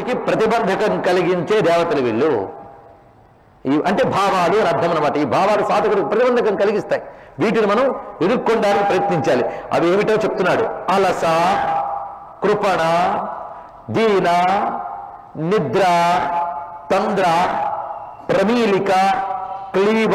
సాధకుడికి ప్రతిబంధకం కలిగించే దేవతలు వీళ్ళు ఈ అంటే భావాలు అని అర్థం అనమాట ఈ భావాలు సాధకుడికి ప్రతిబంధకం కలిగిస్తాయి వీటిని మనం ఎదుర్కొనడానికి ప్రయత్నించాలి అవి ఏమిటో చెప్తున్నాడు అలస కృపణ దీన నిద్ర తంద్ర ప్రమీలిక క్లీవ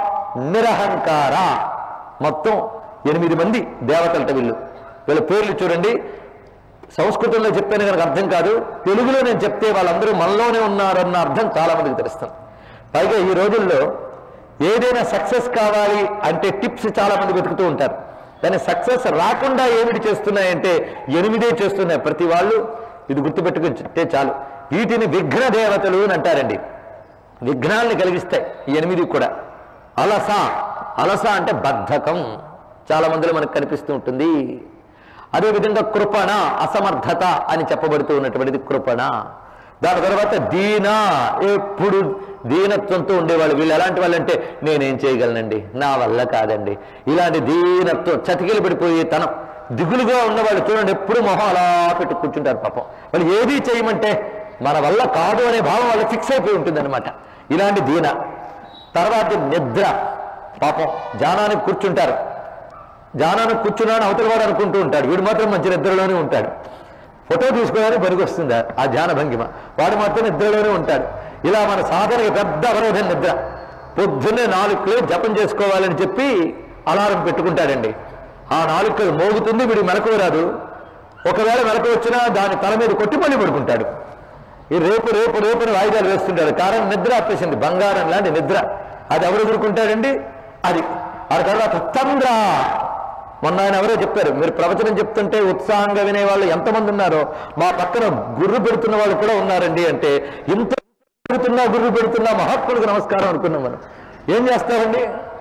నిరహంకార మొత్తం ఎనిమిది మంది దేవతలట వీళ్ళు వీళ్ళ పేర్లు చూడండి సంస్కృతంలో చెప్పాను కనుక అర్థం కాదు తెలుగులో నేను చెప్తే వాళ్ళందరూ మనలోనే ఉన్నారన్న అర్థం చాలా మందికి తెలుస్తుంది పైగా ఈ రోజుల్లో ఏదైనా సక్సెస్ కావాలి అంటే టిప్స్ చాలా మంది వెతుకుతూ ఉంటారు కానీ సక్సెస్ రాకుండా ఏమిటి చేస్తున్నాయంటే ఎనిమిదే చేస్తున్నాయి ప్రతి వాళ్ళు ఇది గుర్తుపెట్టుకుంటే చాలు వీటిని విఘ్న దేవతలు అని అంటారండి విఘ్నాల్ని కలిగిస్తాయి ఈ ఎనిమిది కూడా అలస అలస అంటే బద్ధకం చాలా మందిలో మనకు కనిపిస్తూ ఉంటుంది అదేవిధంగా కృపణ అసమర్థత అని చెప్పబడుతూ ఉన్నటువంటిది కృపణ దాని తర్వాత దీన ఎప్పుడు దీనత్వంతో ఉండేవాళ్ళు వీళ్ళు ఎలాంటి వాళ్ళంటే నేనేం చేయగలనండి నా వల్ల కాదండి ఇలాంటి దీనత్వం చతికిలు పడిపోయి తనం దిగులుగా ఉన్నవాళ్ళు చూడండి ఎప్పుడు మొహం అలా పెట్టి కూర్చుంటారు పాపం వాళ్ళు ఏది చేయమంటే మన వల్ల కాదు అనే భావం వాళ్ళు ఫిక్స్ అయిపోయి ఉంటుందన్నమాట ఇలాంటి దీన తర్వాత నిద్ర పాపం జానానికి కూర్చుంటారు జానానికి కూర్చున్నాను అవతల వాడు అనుకుంటూ ఉంటాడు వీడు మాత్రం మంచి నిద్రలోనే ఉంటాడు ఫోటో తీసుకోవడానికి పనికొస్తుంది ఆ ధ్యాన భంగిమ వాడు మాత్రం నిద్రలోనే ఉంటాడు ఇలా మన సాధనకి పెద్ద అవరోధం నిద్ర పొద్దున్నే నాలుగులో జపం చేసుకోవాలని చెప్పి అలారం పెట్టుకుంటాడండి ఆ నాలుగు మోగుతుంది వీడి మెలకు రాదు ఒకవేళ మెలకు వచ్చినా దాని తల మీద కొట్టి మళ్ళీ పడుకుంటాడు ఈ రేపు రేపు రేపు అని వాయిదాలు వేస్తుంటాడు కారణం నిద్ర ఆపేసింది బంగారం లాంటి నిద్ర అది ఎవరు ఎదుర్కొంటాడండి అది ఆ తర్వాత తంద్ర మొన్న ఆయన ఎవరో చెప్పారు మీరు ప్రవచనం చెప్తుంటే ఉత్సాహంగా వినే వాళ్ళు ఎంతమంది ఉన్నారో మా పక్కన గుర్రు పెడుతున్న వాళ్ళు కూడా ఉన్నారండి అంటే ఇంత పెడుతున్నా గుర్రు పెడుతున్నా మహాత్ములకు నమస్కారం అనుకున్నాం మనం ఏం చేస్తారండి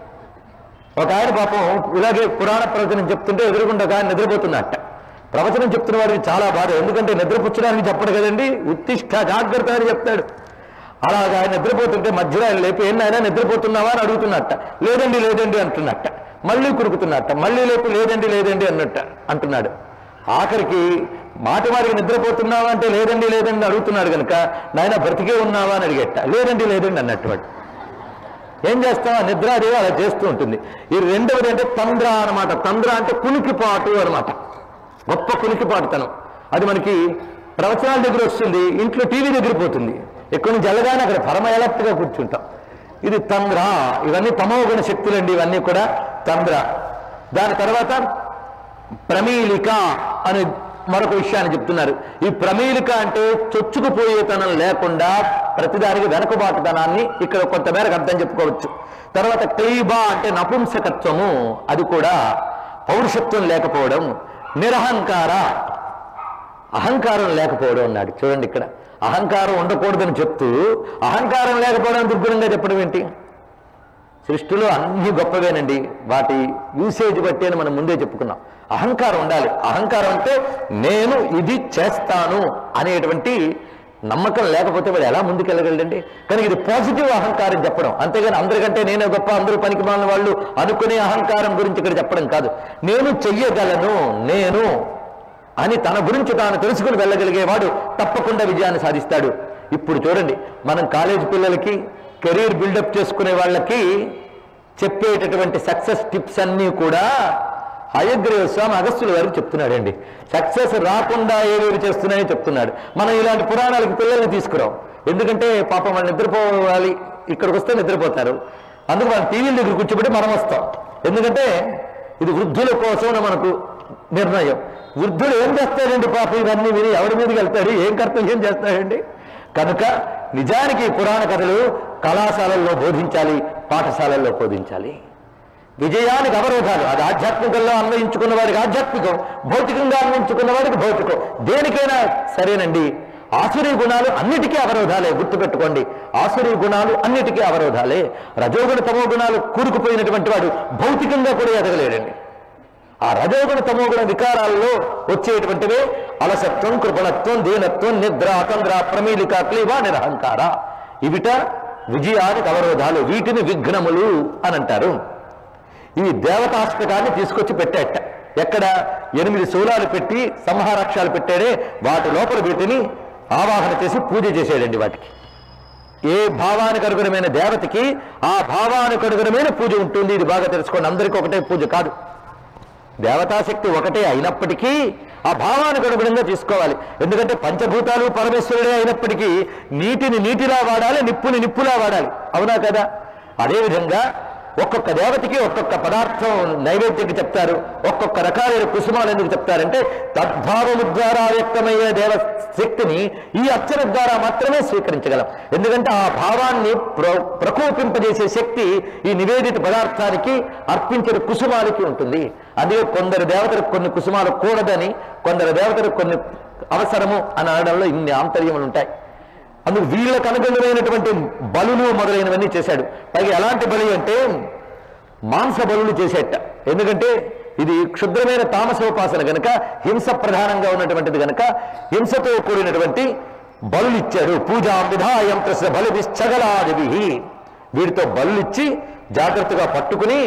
ఒక ఆయన పాపం ఇలాగే పురాణ ప్రవచనం చెప్తుంటే ఎదురుకుండా ఒక ఆయన నిద్రపోతున్నట్ట ప్రవచనం చెప్తున్న వాడికి చాలా బాధ ఎందుకంటే నిద్రపుచ్చడానికి చెప్పడు కదండి ఉత్తిష్ట జాగ్రత్త అని చెప్తాడు అలాగా ఆయన నిద్రపోతుంటే మధ్యలో ఆయన లేపి ఏంటైనా నిద్రపోతున్నావా అని అడుగుతున్నట్ట లేదండి లేదండి అంటున్నట్ట మళ్ళీ కురుకుతున్నట్ట మళ్ళీ లేపు లేదండి లేదండి అన్నట్ట అంటున్నాడు ఆఖరికి మాటి మాటికి నిద్రపోతున్నావా అంటే లేదండి లేదండి అడుగుతున్నాడు కనుక నాయన బ్రతికే ఉన్నావా అని అడిగేట లేదండి లేదండి అన్నట్టు వాడు ఏం చేస్తాం ఆ నిద్రాదేవి అలా చేస్తూ ఉంటుంది ఈ రెండవది అంటే తంద్ర అన్నమాట తంద్ర అంటే కునికిపాటు అన్నమాట గొప్ప కునికిపాటుతనం అది మనకి ప్రవచనాల దగ్గర వస్తుంది ఇంట్లో టీవీ దగ్గర పోతుంది ఎక్కడి నుంచి వెళ్ళగానే అక్కడ పరమ ఎలర్ట్గా కూర్చుంటాం ఇది తంద్ర ఇవన్నీ తమోగుణ శక్తులండి ఇవన్నీ కూడా తంద్ర దాని తర్వాత ప్రమీలిక అని మరొక విషయాన్ని చెప్తున్నారు ఈ ప్రమీలిక అంటే చొచ్చుకుపోయేతనం లేకుండా ప్రతిదానికి వెనకబాటుతనాన్ని ఇక్కడ కొంతమేరకు అర్థం చెప్పుకోవచ్చు తర్వాత క్లీబా అంటే నపుంసకత్వము అది కూడా పౌరుషత్వం లేకపోవడం నిరహంకార అహంకారం లేకపోవడం అన్నాడు చూడండి ఇక్కడ అహంకారం ఉండకూడదని చెప్తూ అహంకారం లేకపోవడం దుర్గుణంగా చెప్పడం ఏంటి సృష్టిలో అన్ని గొప్పవేనండి వాటి యూసేజ్ బట్టి అని మనం ముందే చెప్పుకున్నాం అహంకారం ఉండాలి అహంకారం అంటే నేను ఇది చేస్తాను అనేటువంటి నమ్మకం లేకపోతే వాడు ఎలా ముందుకెళ్ళగలడండి కానీ ఇది పాజిటివ్ అహంకారం చెప్పడం అంతేగాని అందరికంటే నేనే గొప్ప అందరూ పనికి మాలిన వాళ్ళు అనుకునే అహంకారం గురించి ఇక్కడ చెప్పడం కాదు నేను చెయ్యగలను నేను అని తన గురించి తాను తెలుసుకుని వెళ్ళగలిగేవాడు తప్పకుండా విజయాన్ని సాధిస్తాడు ఇప్పుడు చూడండి మనం కాలేజ్ పిల్లలకి కెరీర్ బిల్డప్ చేసుకునే వాళ్ళకి చెప్పేటటువంటి సక్సెస్ టిప్స్ అన్నీ కూడా హయగ్రీవ స్వామి అగస్త్యుల వారికి చెప్తున్నాడండి సక్సెస్ రాకుండా ఏవేవి చేస్తున్నాయని చెప్తున్నాడు మనం ఇలాంటి పురాణాలకు పిల్లల్ని తీసుకురాం ఎందుకంటే పాపం వాళ్ళు నిద్రపోవాలి ఇక్కడికి వస్తే నిద్రపోతారు అందుకు వాళ్ళ టీవీల దగ్గర కూర్చోబెట్టి మనం వస్తాం ఎందుకంటే ఇది వృద్ధుల కోసం మనకు నిర్ణయం వృద్ధుడు ఏం చేస్తాడండి పాప ఇవన్నీ విని ఎవరి మీదకి వెళ్తాడు ఏం కర్తవ్యం చేస్తాడండి కనుక నిజానికి ఈ పురాణ కథలు కళాశాలల్లో బోధించాలి పాఠశాలల్లో బోధించాలి విజయానికి అవరోధాలు అది ఆధ్యాత్మికంలో అన్వయించుకున్న వాడికి ఆధ్యాత్మికం భౌతికంగా అన్వయించుకున్న వాడికి భౌతికం దేనికైనా సరేనండి ఆసురీ గుణాలు అన్నిటికీ అవరోధాలే గుర్తుపెట్టుకోండి ఆసురీ గుణాలు అన్నిటికీ అవరోధాలే రజోగుణ తమో గుణాలు కూరుకుపోయినటువంటి వాడు భౌతికంగా కూడా ఎదగలేడండి ఆ రజోగుణ తమోగుణ వికారాల్లో వచ్చేటువంటివే అలసత్వం కృపణత్వం దీనత్వం నిద్ర అతంద్ర ప్రమీలిక క్లీవ నిరహంకార ఇవిట విజయానికి అవరోధాలు వీటిని విఘ్నములు అని అంటారు ఈ దేవతాష్టకాన్ని తీసుకొచ్చి పెట్టేట ఎక్కడ ఎనిమిది శూలాలు పెట్టి సంహారాక్షాలు పెట్టాడే వాటి లోపల వీటిని ఆవాహన చేసి పూజ చేసేయండి వాటికి ఏ భావానికి అనుగుణమైన దేవతకి ఆ భావానికి అనుగుణమైన పూజ ఉంటుంది ఇది బాగా తెలుసుకోండి అందరికీ ఒకటే పూజ కాదు దేవతాశక్తి ఒకటే అయినప్పటికీ ఆ భావానికి అనుగుణంగా తీసుకోవాలి ఎందుకంటే పంచభూతాలు పరమేశ్వరుడే అయినప్పటికీ నీటిని నీటిలా వాడాలి నిప్పుని నిప్పులా వాడాలి అవునా కదా అదేవిధంగా ఒక్కొక్క దేవతకి ఒక్కొక్క పదార్థం నైవేద్యంకి చెప్తారు ఒక్కొక్క రకాలైన కుసుమాలు ఎందుకు చెప్తారంటే తద్భావము ద్వారా వ్యక్తమయ్యే దేవ శక్తిని ఈ అర్చన ద్వారా మాత్రమే స్వీకరించగలం ఎందుకంటే ఆ భావాన్ని ప్ర ప్రకోపింపజేసే శక్తి ఈ నివేదిత పదార్థానికి అర్పించిన కుసుమాలకి ఉంటుంది అదే కొందరు దేవతలకు కొన్ని కుసుమాలు కూడదని కొందరు దేవతలకు కొన్ని అవసరము అని అనడంలో ఇన్ని ఆంతర్యములు ఉంటాయి అందుకు వీళ్ళకు అనుగుణమైనటువంటి బలులు మొదలైనవన్నీ చేశాడు పైగా ఎలాంటి బలి అంటే మాంస బలులు చేసేట ఎందుకంటే ఇది క్షుద్రమైన తామసోపాసన గనక హింస ప్రధానంగా ఉన్నటువంటిది గనక హింసతో కూడినటువంటి బలులు ఇచ్చాడు పూజా విధాయం ప్రశ్న బలి నిశ్చగలాదివి వీటితో బలులు ఇచ్చి జాగ్రత్తగా పట్టుకుని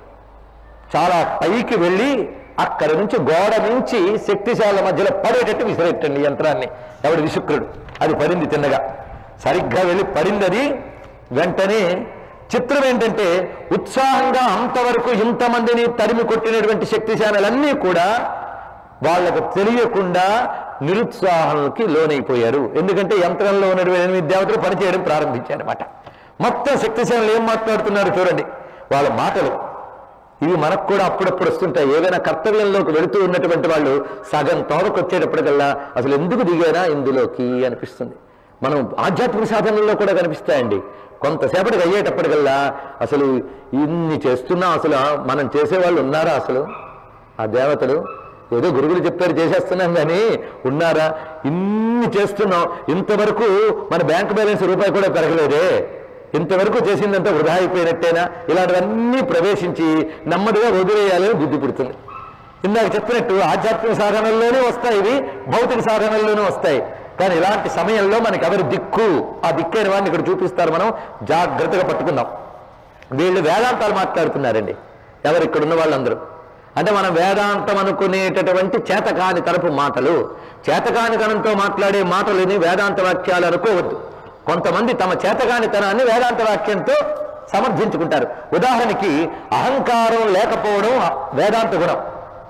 చాలా పైకి వెళ్ళి అక్కడి నుంచి గోడ నుంచి శక్తిశాల మధ్యలో పడేటట్టు విసిరెట్టండి యంత్రాన్ని ఎవడు విశుక్రుడు అది పడింది తిన్నగా సరిగ్గా వెళ్ళి పడింది అది వెంటనే చిత్రం ఏంటంటే ఉత్సాహంగా అంతవరకు ఇంతమందిని తరిమి కొట్టినటువంటి శక్తిశాలన్నీ కూడా వాళ్ళకు తెలియకుండా నిరుత్సాహానికి లోనైపోయారు ఎందుకంటే యంత్రంలో ఉన్నటువంటి ఎనిమిది దేవతలు పనిచేయడం ప్రారంభించారన్నమాట మొత్తం శక్తిశాలు ఏం మాట్లాడుతున్నారు చూడండి వాళ్ళ మాటలు ఇవి మనకు కూడా అప్పుడప్పుడు వస్తుంటాయి ఏదైనా కర్తవ్యంలోకి వెళుతూ ఉన్నటువంటి వాళ్ళు సగం తోవకు వచ్చేటప్పటికల్లా అసలు ఎందుకు దిగారా ఇందులోకి అనిపిస్తుంది మనం ఆధ్యాత్మిక సాధనల్లో కూడా కనిపిస్తాయండి కొంతసేపటికి అయ్యేటప్పటికల్లా అసలు ఇన్ని చేస్తున్నా అసలు ఆ- మనం చేసేవాళ్ళు ఉన్నారా అసలు ఆ దేవతలు ఏదో గురువులు చెప్పారు చేసేస్తున్నాం కానీ ఉన్నారా ఇన్ని చేస్తున్నాం ఇంతవరకు మన బ్యాంక్ బ్యాలెన్స్ రూపాయి కూడా పెరగలేదే ఇంతవరకు చేసిందంతా వృధా అయిపోయినట్టేనా ఇలాంటివన్నీ ప్రవేశించి నెమ్మదిగా వదిలేయాలని బుద్ధి పుడుతుంది ఇందాక చెప్పినట్టు ఆధ్యాత్మిక సాధనల్లోనే వస్తాయి ఇవి భౌతిక సాధనల్లోనే వస్తాయి కానీ ఇలాంటి సమయంలో మనకి ఎవరు దిక్కు ఆ దిక్కైన వాడిని ఇక్కడ చూపిస్తారు మనం జాగ్రత్తగా పట్టుకుందాం వీళ్ళు వేదాంతాలు మాట్లాడుతున్నారండి ఎవరు ఇక్కడ ఉన్న వాళ్ళందరూ అంటే మనం వేదాంతం అనుకునేటటువంటి చేతకాని తరపు మాటలు చేతకానితనంతో మాట్లాడే మాటలని వేదాంత వాక్యాలు అనుకోవద్దు కొంతమంది తమ చేతకానితనాన్ని వేదాంత వాక్యంతో సమర్థించుకుంటారు ఉదాహరణకి అహంకారం లేకపోవడం వేదాంత గుణం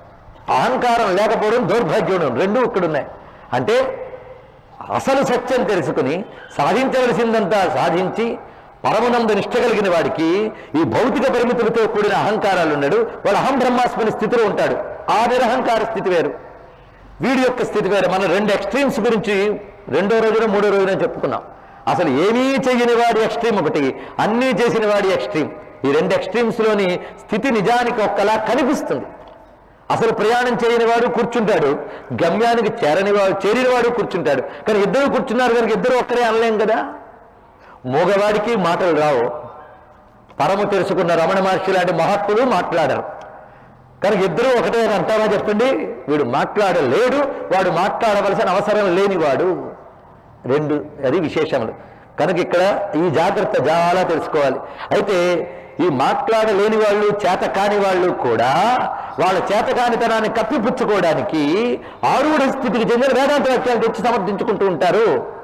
అహంకారం లేకపోవడం దౌర్భాగ్యం రెండూ ఇక్కడున్నాయి అంటే అసలు సత్యం తెలుసుకుని సాధించవలసిందంతా సాధించి పరమనంద నిష్ట కలిగిన వాడికి ఈ భౌతిక పరిమితులతో కూడిన అహంకారాలు ఉన్నాడు వాడు అహం బ్రహ్మాస్మని స్థితిలో ఉంటాడు ఆ నిరహంకార స్థితి వేరు వీడి యొక్క స్థితి వేరు మనం రెండు ఎక్స్ట్రీమ్స్ గురించి రెండో రోజున మూడో రోజున చెప్పుకున్నాం అసలు ఏమీ చెయ్యని వాడి ఎక్స్ట్రీమ్ ఒకటి అన్నీ చేసిన వాడి ఎక్స్ట్రీమ్ ఈ రెండు ఎక్స్ట్రీమ్స్ లోని స్థితి నిజానికి ఒక్కలా కనిపిస్తుంది అసలు ప్రయాణం చేయని వాడు కూర్చుంటాడు గమ్యానికి చేరని వాడు చేరిన వాడు కూర్చుంటాడు కానీ ఇద్దరు కూర్చున్నారు కనుక ఇద్దరు ఒక్కరే అనలేం కదా మూగవాడికి మాటలు రావు పరము తెలుసుకున్న రమణ మహర్షి లాంటి మహాత్ములు మాట్లాడరు కనుక ఇద్దరు ఒకటే అని అంటావా చెప్పండి వీడు మాట్లాడలేడు వాడు మాట్లాడవలసిన అవసరం లేనివాడు రెండు అది విశేషములు కనుక ఇక్కడ ఈ జాగ్రత్త చాలా తెలుసుకోవాలి అయితే ఈ మాట్లాడలేని వాళ్ళు చేత కాని వాళ్ళు కూడా వాళ్ళ చేతకానితనాన్ని కప్పిపుచ్చుకోవడానికి ఆరువుడి స్థితికి చెందిన వేదాంత వాక్యాలు తెచ్చి సమర్థించుకుంటూ ఉంటారు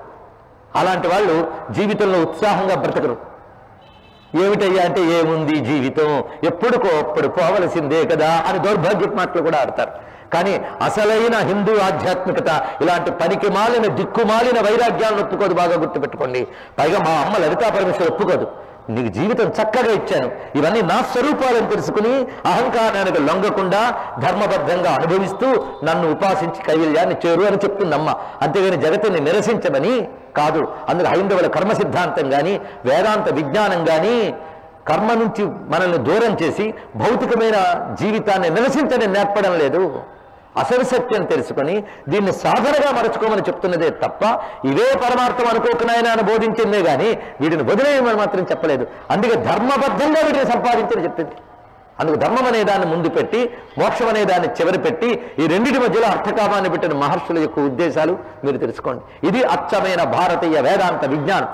అలాంటి వాళ్ళు జీవితంలో ఉత్సాహంగా బ్రతకరు ఏమిటయ్యా అంటే ఏముంది జీవితం ఎప్పుడుకో అప్పుడు పోవలసిందే కదా అని దౌర్భాగ్య మాటలు కూడా ఆడతారు కానీ అసలైన హిందూ ఆధ్యాత్మికత ఇలాంటి పనికి మాలిన దిక్కుమాలిన వైరాగ్యాలను ఒప్పుకోదు బాగా గుర్తుపెట్టుకోండి పైగా మా అమ్మ లలితా పరమేశ్వరు ఒప్పుకోదు నీకు జీవితం చక్కగా ఇచ్చాను ఇవన్నీ నా స్వరూపాలను తెలుసుకుని అహంకారానికి లొంగకుండా ధర్మబద్ధంగా అనుభవిస్తూ నన్ను ఉపాసించి కైవల్యాన్ని చేరు అని చెప్తుందమ్మ అంతేగాని జగత్తుని నిరసించమని కాదు అందులో హైందవుల కర్మ సిద్ధాంతం కానీ వేదాంత విజ్ఞానం కానీ కర్మ నుంచి మనల్ని దూరం చేసి భౌతికమైన జీవితాన్ని నిరసించని నేర్పడం లేదు అసలు సత్యం తెలుసుకొని దీన్ని సాధనగా మరచుకోమని చెప్తున్నదే తప్ప ఇవే పరమార్థం అనుకోకున్నాయన అని బోధించిందే కానీ వీటిని వదిలేయమని మాత్రం చెప్పలేదు అందుకే ధర్మబద్ధంగా వీటిని సంపాదించని చెప్పింది అందుకు ధర్మం అనే దాన్ని ముందు పెట్టి మోక్షం అనే దాన్ని చివరి పెట్టి ఈ రెండింటి మధ్యలో అర్థకామాన్ని పెట్టిన మహర్షుల యొక్క ఉద్దేశాలు మీరు తెలుసుకోండి ఇది అచ్చమైన భారతీయ వేదాంత విజ్ఞానం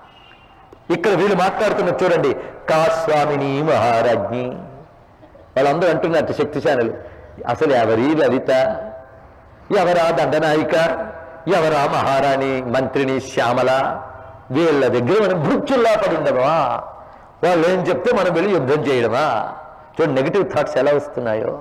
ఇక్కడ వీళ్ళు మాట్లాడుతున్న చూడండి కాస్వామిని మహారాజ్ఞి వాళ్ళందరూ అంటున్నట్టు శక్తిశానులు అసలు ఎవరి లలిత ఎవరా దండనాయిక ఎవరా మహారాణి మంత్రిని శ్యామల వీళ్ళ దగ్గర మనం భృత్యుల్లా పడి ఉండమా వాళ్ళు ఏం చెప్తే మనం వెళ్ళి యుద్ధం చేయడమా చూడండి నెగిటివ్ థాట్స్ ఎలా వస్తున్నాయో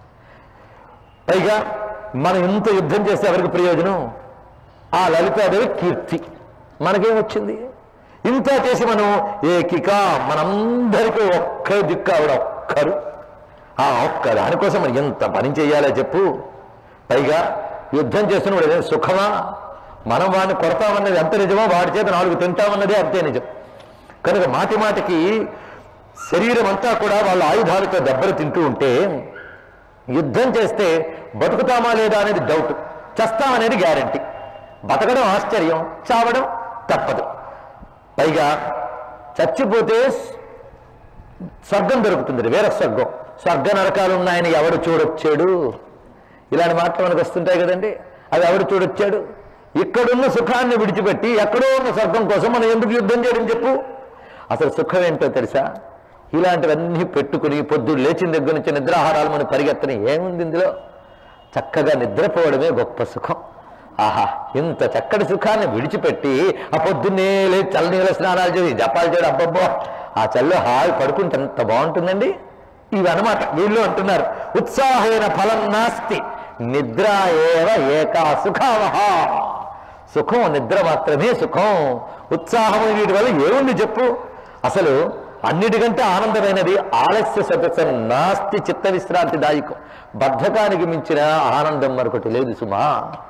పైగా మనం ఇంత యుద్ధం చేస్తే ఎవరికి ప్రయోజనం ఆ లలితాదేవి కీర్తి మనకేం వచ్చింది ఇంత చేసి మనం ఏకిక మనందరికీ ఒక్క దిక్కు ఆవిడ ఒక్కరు ఆ ఒక్క దానికోసం మనం ఎంత పని చేయాలో చెప్పు పైగా యుద్ధం చేస్తున్నప్పుడు ఏదైనా సుఖమా మనం వాడిని కొడతామన్నది ఎంత నిజమో వాడి చేత నాలుగు తింటామన్నదే అంతే నిజం కనుక మాటి మాటికి శరీరం అంతా కూడా వాళ్ళ ఆయుధాలతో దెబ్బలు తింటూ ఉంటే యుద్ధం చేస్తే బతుకుతామా లేదా అనేది డౌట్ చస్తామనేది గ్యారంటీ బతకడం ఆశ్చర్యం చావడం తప్పదు పైగా చచ్చిపోతే స్వర్గం దొరుకుతుంది వేరే స్వర్గం స్వర్గ నరకాలు ఉన్నాయని ఎవడు చూడొచ్చాడు ఇలాంటి మాటలు మనకు వస్తుంటాయి కదండి అది ఎవడు చూడొచ్చాడు ఇక్కడున్న సుఖాన్ని విడిచిపెట్టి ఎక్కడో ఉన్న స్వర్గం కోసం మనం ఎందుకు యుద్ధం చేయడం చెప్పు అసలు సుఖం ఏంటో తెలుసా ఇలాంటివన్నీ పెట్టుకుని పొద్దుడు లేచిన దగ్గర నుంచి నిద్రాహారాలు మనం పరిగెత్తని ఏముంది ఇందులో చక్కగా నిద్రపోవడమే గొప్ప సుఖం ఆహా ఇంత చక్కటి సుఖాన్ని విడిచిపెట్టి ఆ పొద్దున్నే లేచి చల్లనీళ్ళ స్నానాలు చేసి జపాలు చేయడం అబ్బబ్బో ఆ చల్లో హాయి పడుకుంటే ఎంత బాగుంటుందండి ఇవి అనమాట వీళ్ళు అంటున్నారు ఉత్సాహైన ఫలం నాస్తి నిద్ర ఏవ ఏకా సుఖావహ సుఖం నిద్ర మాత్రమే సుఖం ఉత్సాహం వీటి వల్ల ఏముంది చెప్పు అసలు అన్నిటికంటే ఆనందమైనది ఆలస్య సదస్సు నాస్తి చిత్త విశ్రాంతి దాయకం బద్ధకానికి మించిన ఆనందం మరొకటి లేదు సుమా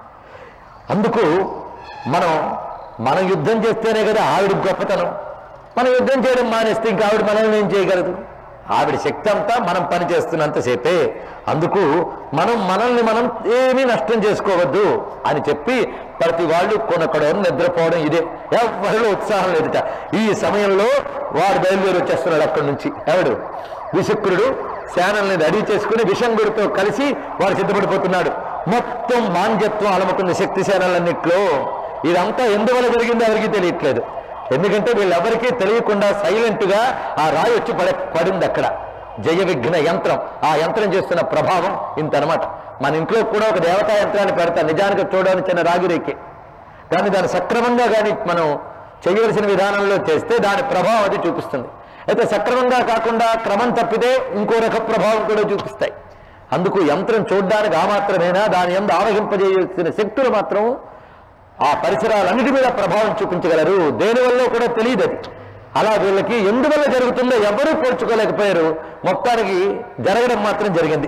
అందుకు మనం మనం యుద్ధం చేస్తేనే కదా ఆవిడ గొప్పతనం మనం యుద్ధం చేయడం మానేస్తే ఇంకా ఆవిడ మనల్ని ఏం చేయగలదు ఆవిడ శక్తి అంతా మనం పని చేస్తున్నంతసేపే అందుకు మనం మనల్ని మనం ఏమీ నష్టం చేసుకోవద్దు అని చెప్పి ప్రతి వాళ్ళు కొనక్కడం నిద్రపోవడం ఇదే ఎవరిలో ఉత్సాహం లేదుట ఈ సమయంలో వాడు బయలుదేరి వచ్చేస్తున్నాడు అక్కడి నుంచి ఎవడు విశుక్రుడు సేనల్ని రెడీ చేసుకుని విషంగుడితో కలిసి వాడు సిద్ధపడిపోతున్నాడు మొత్తం మాంద్యత్వం అలముకున్న శక్తి సేనలన్నిట్లో ఇదంతా ఎందువల్ల జరిగిందో ఎవరికి తెలియట్లేదు ఎందుకంటే వీళ్ళెవరికీ తెలియకుండా సైలెంట్ గా ఆ రాయి వచ్చి పడ పడింది అక్కడ జయ విఘ్న యంత్రం ఆ యంత్రం చేస్తున్న ప్రభావం ఇంత అనమాట మన ఇంట్లో కూడా ఒక దేవతా యంత్రాన్ని పెడతాం నిజానికి చూడడానికి చిన్న రాగిరేకి కానీ దాన్ని సక్రమంగా కానీ మనం చేయవలసిన విధానంలో చేస్తే దాని ప్రభావం అది చూపిస్తుంది అయితే సక్రమంగా కాకుండా క్రమం తప్పితే ఇంకో రక ప్రభావం కూడా చూపిస్తాయి అందుకు యంత్రం చూడడానికి ఆ మాత్రమేనా దాని ఎందు ఆవహింపజేయాల్సిన శక్తులు మాత్రం ఆ పరిసరాలన్నిటి మీద ప్రభావం చూపించగలరు దేనివల్ల కూడా తెలియదు అది అలా వీళ్ళకి ఎందువల్ల జరుగుతుందో ఎవరూ పోల్చుకోలేకపోయారు మొత్తానికి జరగడం మాత్రం జరిగింది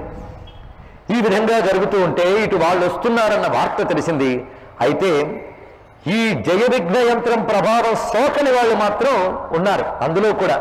ఈ విధంగా జరుగుతూ ఉంటే ఇటు వాళ్ళు వస్తున్నారన్న వార్త తెలిసింది అయితే ఈ జయ విఘ్న యంత్రం ప్రభావం సోకని వాళ్ళు మాత్రం ఉన్నారు అందులో కూడా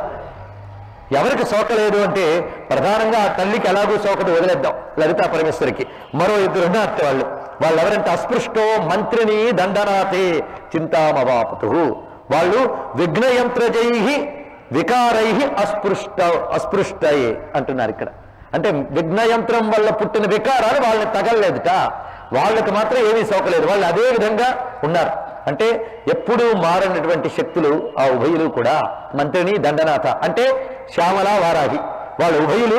ఎవరికి సోకలేదు అంటే ప్రధానంగా ఆ తల్లికి ఎలాగో సోకదు వదిలేద్దాం లలితా పరమేశ్వరికి మరో ఇద్దరు ఉన్నారు వాళ్ళు వాళ్ళు ఎవరంటే అస్పృష్టో మంత్రిని దండనాథే చింతామవాపతు వాళ్ళు విఘ్నయంత్రజై వికారై అస్పృష్ట అస్పృష్టై అంటున్నారు ఇక్కడ అంటే విఘ్నయంత్రం వల్ల పుట్టిన వికారాలు వాళ్ళని తగలలేదుట వాళ్ళకి మాత్రం ఏమీ సోకలేదు వాళ్ళు అదే విధంగా ఉన్నారు అంటే ఎప్పుడూ మారనటువంటి శక్తులు ఆ ఉభయులు కూడా మంత్రిని దండనాథ అంటే శ్యామల వారాహి వాళ్ళ ఉభయులు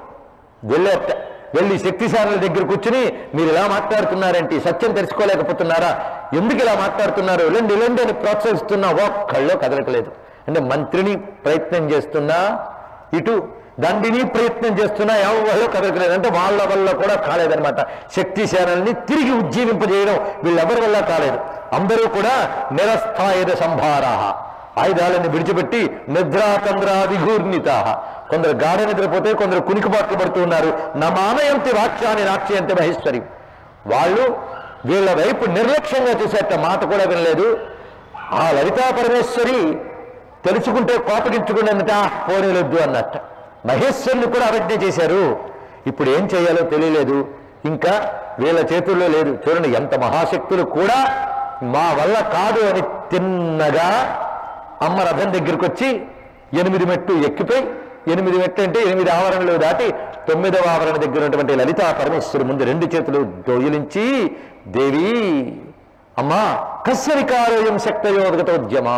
వెళ్ళేట వెళ్ళి శక్తిశానుల దగ్గర కూర్చుని మీరు ఇలా మాట్లాడుతున్నారంటే ఈ సత్యం తెలుసుకోలేకపోతున్నారా ఎందుకు ఇలా మాట్లాడుతున్నారు లేండి లేండి అని ప్రోత్సహిస్తున్నా ఒక్కళ్ళో కదలకలేదు అంటే మంత్రిని ప్రయత్నం చేస్తున్నా ఇటు దండిని ప్రయత్నం చేస్తున్నా ఎవరో కదలకలేదు అంటే వాళ్ళ వల్ల కూడా కాలేదనమాట శక్తి సేనల్ని తిరిగి ఉజ్జీవింపజేయడం వీళ్ళెవరి వల్ల కాలేదు అందరూ కూడా నిరస్థాయిద సంభారాహ ఆయుధాలను విడిచిపెట్టి నిద్రాతంద్రా విఘూర్ణిత కొందరు గాఢ నిద్రపోతే కొందరు కునికిపాట్లు పడుతూ ఉన్నారు నమానయంతి వాక్యాన్ని నాట్యంతి మహేశ్వరి వాళ్ళు వీళ్ళ వైపు నిర్లక్ష్యంగా చూసేట మాట కూడా వినలేదు ఆ లలితా పరమేశ్వరి తెలుసుకుంటే కోపగించుకునేందుట పోనీలొద్దు అన్నట్ట మహేశ్వరుని కూడా అవజ్ఞ చేశారు ఇప్పుడు ఏం చేయాలో తెలియలేదు ఇంకా వీళ్ళ చేతుల్లో లేదు చూడండి ఎంత మహాశక్తులు కూడా మా వల్ల కాదు అని తిన్నగా అమ్మ రథం దగ్గరికి వచ్చి ఎనిమిది మెట్టు ఎక్కిపోయి ఎనిమిది మెట్లు అంటే ఎనిమిది ఆవరణలు దాటి తొమ్మిదవ ఆవరణ దగ్గర ఉన్నటువంటి లలితా పరమేశ్వరు ముందు రెండు చేతులు దోయిలించి దేవి అమ్మా కస్యరికారోయం శక్తయోగతోద్యమా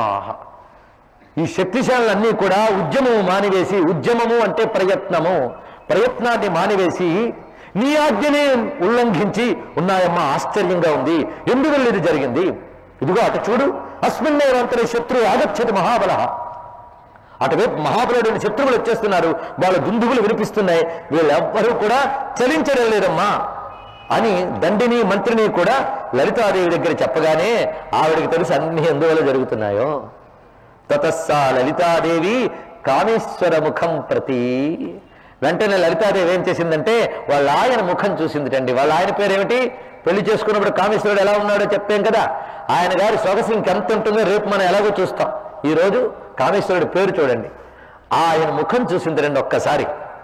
ఈ శక్తిశాలన్నీ కూడా ఉద్యమము మానివేసి ఉద్యమము అంటే ప్రయత్నము ప్రయత్నాన్ని మానివేసి నీ ఆజ్ఞనే ఉల్లంఘించి ఉన్నాయమ్మా ఆశ్చర్యంగా ఉంది ఎందువల్ల ఇది జరిగింది ఇదిగో అటు చూడు అస్మిన్నేవంతరే శత్రువు ఆగచ్చతి మహాబల అటువైపు మహాబలుడైన శత్రువులు వచ్చేస్తున్నారు వాళ్ళ దుందుగులు వినిపిస్తున్నాయి వీళ్ళెవ్వరూ కూడా చలించడం లేదమ్మా అని దండిని మంత్రిని కూడా లలితాదేవి దగ్గర చెప్పగానే ఆవిడకి తెలుసు అన్ని ఎందువల్ల జరుగుతున్నాయో తతస్సా లలితాదేవి కామేశ్వర ముఖం ప్రతి వెంటనే లలితాదేవి ఏం చేసిందంటే వాళ్ళ ఆయన ముఖం చూసిందిటండి వాళ్ళ ఆయన పేరు ఏమిటి పెళ్లి చేసుకున్నప్పుడు కామేశ్వరుడు ఎలా ఉన్నాడో చెప్పాం కదా ఆయన గారి సొగసు ఇంకెంత ఉంటుందో రేపు మనం ఎలాగో చూస్తాం ఈ రోజు కామేశ్వరుడి పేరు చూడండి ఆయన ముఖం చూసింది రండి ఒక్కసారి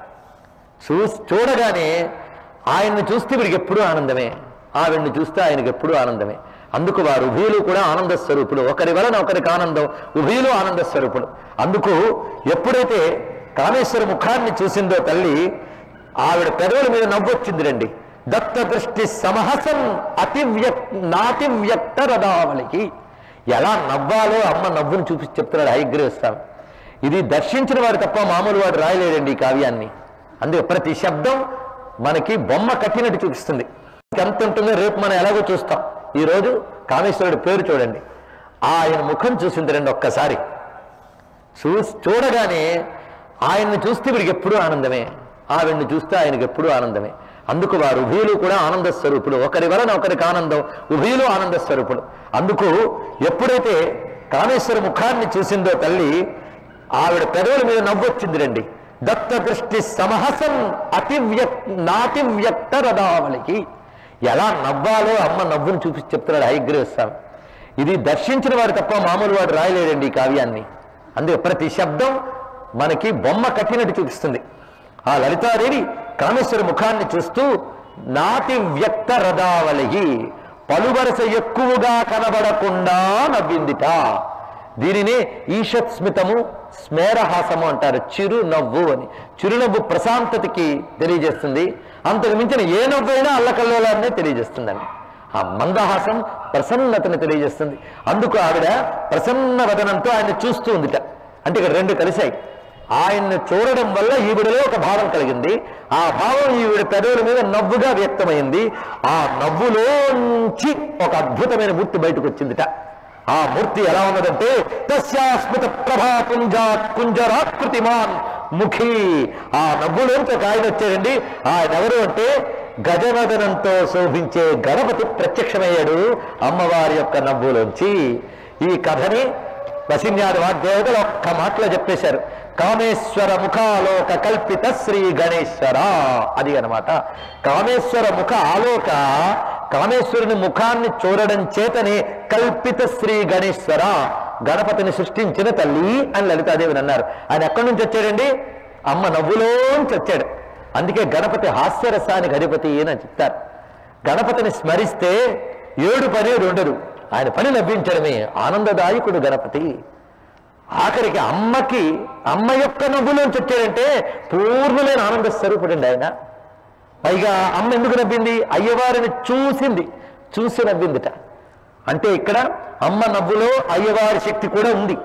చూ చూడగానే ఆయన్ని చూస్తే వీడికి ఎప్పుడూ ఆనందమే ఆవిడ్ని చూస్తే ఆయనకి ఎప్పుడూ ఆనందమే అందుకు వారు ఉభయులు కూడా ఆనంద స్వరూపులు ఒకరి వలన ఒకరికి ఆనందం ఉభయులు ఆనంద స్వరూపులు అందుకు ఎప్పుడైతే కామేశ్వర ముఖాన్ని చూసిందో తల్లి ఆవిడ పెదవుల మీద నవ్వొచ్చింది రండి దత్త దృష్టి సమహసం అతివ్యక్ నాతివ్యక్త రథావళికి ఎలా నవ్వాలో అమ్మ నవ్వును చూపించి చెప్తున్నాడు హైగ్రీవ స్వామి ఇది దర్శించిన వాడు తప్ప మామూలు వాడు రాయలేడండి ఈ కావ్యాన్ని అందుకే ప్రతి శబ్దం మనకి బొమ్మ కట్టినట్టు చూపిస్తుంది ఎంత ఉంటుందో రేపు మనం ఎలాగో చూస్తాం ఈ రోజు కామేశ్వరుడి పేరు చూడండి ఆయన ముఖం చూసింది రండి ఒక్కసారి చూ చూడగానే ఆయన్ని చూస్తే వీడికి ఎప్పుడూ ఆనందమే ఆవిడ్ని చూస్తే ఆయనకి ఎప్పుడూ ఆనందమే అందుకు వారు ఉభయులు కూడా ఆనంద స్వరూపులు ఒకరి వలన ఒకరికి ఆనందం ఉభయులు ఆనంద స్వరూపులు అందుకు ఎప్పుడైతే కామేశ్వర ముఖాన్ని చూసిందో తల్లి ఆవిడ పెదవుల మీద నవ్వొచ్చింది రండి దత్త దృష్టి సమహసం అతివ్యక్ నాతివ్యక్త రథావళికి ఎలా నవ్వాలో అమ్మ నవ్వును చూపించి చెప్తున్నాడు హైగ్రీవ స్వామి ఇది దర్శించిన వాడు తప్ప మామూలు వాడు రాయలేడండి ఈ కావ్యాన్ని అందుకే ప్రతి శబ్దం మనకి బొమ్మ కట్టినట్టు చూపిస్తుంది ఆ లలితాదేవి కామేశ్వర ముఖాన్ని చూస్తూ నాటి వ్యక్త రథావలిగి పలువరస ఎక్కువగా కనబడకుండా నవ్విందిట దీనినే ఈషత్ స్మితము స్మేరహాసము అంటారు చిరు నవ్వు అని చిరునవ్వు ప్రశాంతతకి తెలియజేస్తుంది అంతకు మించిన ఏ నవ్వైనా అల్లకల్లోలాన్నే తెలియజేస్తుందండి ఆ మందహాసం ప్రసన్నతని తెలియజేస్తుంది అందుకు ఆవిడ ప్రసన్న వదనంతో ఆయన చూస్తూ ఉందిట అంటే ఇక్కడ రెండు కలిశాయి ఆయన్ని చూడడం వల్ల ఈవిడలో ఒక భావం కలిగింది ఆ భావం ఈవిడ పెదవుల మీద నవ్వుగా వ్యక్తమైంది ఆ నవ్వులోంచి ఒక అద్భుతమైన మూర్తి బయటకు వచ్చిందిట ఆ మూర్తి ఎలా ఉన్నదంటే తస్యాస్మృత ప్రభా కుంజా కుంజరాకృతిమాన్ ముఖి ఆ నవ్వులోంచి ఒక ఆయన వచ్చాడండి ఆయన ఎవరు అంటే గజవదనంతో శోభించే గణపతి ప్రత్యక్షమయ్యాడు అమ్మవారి యొక్క నవ్వులోంచి ఈ కథని వసిన్యాది వాగ్దేవతలు ఒక్క మాటలో చెప్పేశారు కామేశ్వర ముఖాలోక కల్పిత శ్రీ గణేశ్వర అది అన్నమాట కామేశ్వర ముఖ ఆలోక కామేశ్వరుని ముఖాన్ని చూడడం చేతనే కల్పిత శ్రీ గణేశ్వర గణపతిని సృష్టించిన తల్లి అని లలితాదేవిని అన్నారు ఆయన ఎక్కడి నుంచి వచ్చాడండి అమ్మ నవ్వులోంచి వచ్చాడు అందుకే గణపతి హాస్యరసానికి అధిపతి అని చెప్తారు గణపతిని స్మరిస్తే ఏడు పని ఉండదు ఆయన పని లభించడమే ఆనందదాయకుడు గణపతి ఆఖరికి అమ్మకి అమ్మ యొక్క నవ్వులోంచి వచ్చాడంటే పూర్ణమైన ఆనంద స్వరూపుడండి ఆయన పైగా అమ్మ ఎందుకు నవ్వింది అయ్యవారిని చూసింది చూసి నవ్విందిట అంటే ఇక్కడ అమ్మ నవ్వులో అయ్యవారి శక్తి కూడా ఉంది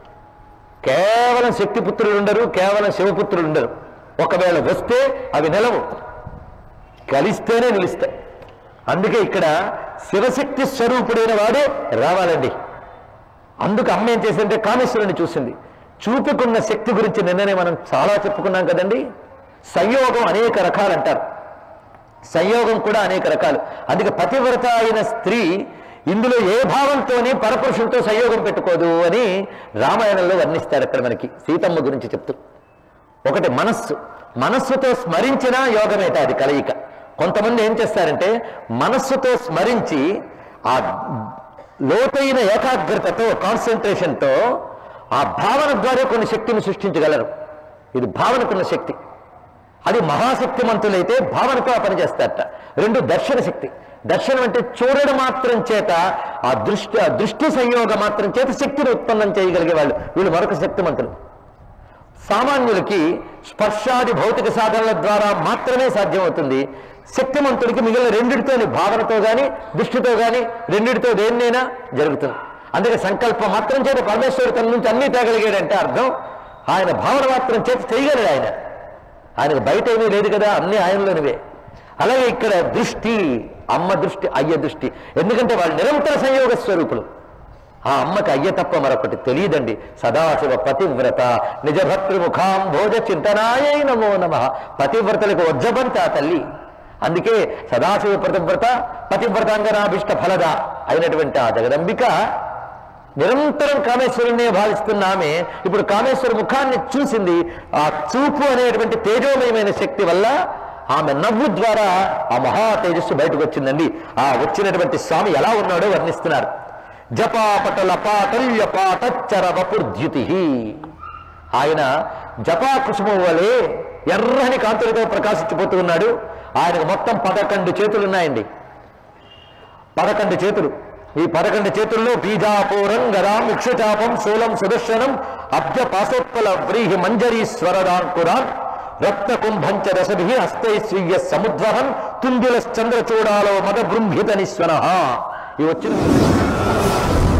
కేవలం శక్తిపుత్రులు ఉండరు కేవలం శివపుత్రులు ఉండరు ఒకవేళ వస్తే అవి నిలవు కలిస్తేనే నిలుస్తాయి అందుకే ఇక్కడ శివశక్తి స్వరూపుడైన వాడే రావాలండి అందుకు అమ్మ ఏం చేసిందంటే కామేశ్వరుని చూసింది చూపుకున్న శక్తి గురించి నిన్ననే మనం చాలా చెప్పుకున్నాం కదండి సంయోగం అనేక రకాలు అంటారు సంయోగం కూడా అనేక రకాలు అందుకే పతివ్రత అయిన స్త్రీ ఇందులో ఏ భావంతోనే పరపురుషులతో సంయోగం పెట్టుకోదు అని రామాయణంలో వర్ణిస్తారు అక్కడ మనకి సీతమ్మ గురించి చెప్తూ ఒకటి మనస్సు మనస్సుతో స్మరించిన యోగమేట అది కలయిక కొంతమంది ఏం చేస్తారంటే మనస్సుతో స్మరించి ఆ లోతైన ఏకాగ్రతతో కాన్సన్ట్రేషన్తో ఆ భావన ద్వారా కొన్ని శక్తిని సృష్టించగలరు ఇది భావనకున్న శక్తి అది మహాశక్తిమంతులైతే భావనతో ఆ పని చేస్తారట రెండు దర్శన శక్తి దర్శనం అంటే చూడడం మాత్రం చేత ఆ దృష్టి ఆ దృష్టి సంయోగం మాత్రం చేత శక్తిని ఉత్పన్నం చేయగలిగే వాళ్ళు వీళ్ళు మరొక శక్తిమంతులు సామాన్యులకి స్పర్శాది భౌతిక సాధనల ద్వారా మాత్రమే సాధ్యమవుతుంది శక్తిమంతుడికి మిగిలిన రెండిటితోని భావనతో గాని దృష్టితో గాని రెండిటితో దేన్నైనా జరుగుతుంది అందుకే సంకల్పం మాత్రం చేత పరమేశ్వరుడు తన నుంచి అన్నీ తేగలిగాడంటే అర్థం ఆయన భావన మాత్రం చేత చేయగలడు ఆయన ఆయనకు బయట ఏమీ లేదు కదా అన్నీ ఆయనలోనివే అలాగే ఇక్కడ దృష్టి అమ్మ దృష్టి అయ్య దృష్టి ఎందుకంటే వాళ్ళు నిరంతర సంయోగ స్వరూపులు ఆ అమ్మకి అయ్య తప్ప మరొకటి తెలియదండి సదాశివ పతివ్రత నిజ భర్తృముఖాం భోజ చింతనాయై నమో నమ పతివ్రతలకు వజ్జబంత ఆ తల్లి అందుకే సదాశివ పతివ్రత పతివ్రతాంగనాభిష్ట ఫలద అయినటువంటి ఆ జగదంబిక నిరంతరం కామేశ్వరుణ్ణే భావిస్తున్న ఆమె ఇప్పుడు కామేశ్వర ముఖాన్ని చూసింది ఆ చూపు అనేటువంటి తేజోమయమైన శక్తి వల్ల ఆమె నవ్వు ద్వారా ఆ మహా తేజస్సు బయటకు వచ్చిందండి ఆ వచ్చినటువంటి స్వామి ఎలా ఉన్నాడో వర్ణిస్తున్నారు జపాపటల పాటల్య పాటచ్చర వపుర్ద్యుతి ఆయన జపా కుసుమం వలె ఎర్రని కాంతులతో ప్రకాశించిపోతూ ఉన్నాడు ఆయనకు మొత్తం పదకొండు చేతులు ఉన్నాయండి పదకొండు చేతులు ఈ పదకొండు చేతుల్లో బీజాపూరం గదాం ముక్షచాపం శూలం సుదర్శనం అబ్జ పాశోత్పల వ్రీహి మంజరీశ్వరదాంకురాన్ రక్త కుంభంచ రసభి హస్తై స్వీయ సముద్వహం తుందిల చంద్రచూడాలో మద బృంహిత నిస్వన ఈ వచ్చిన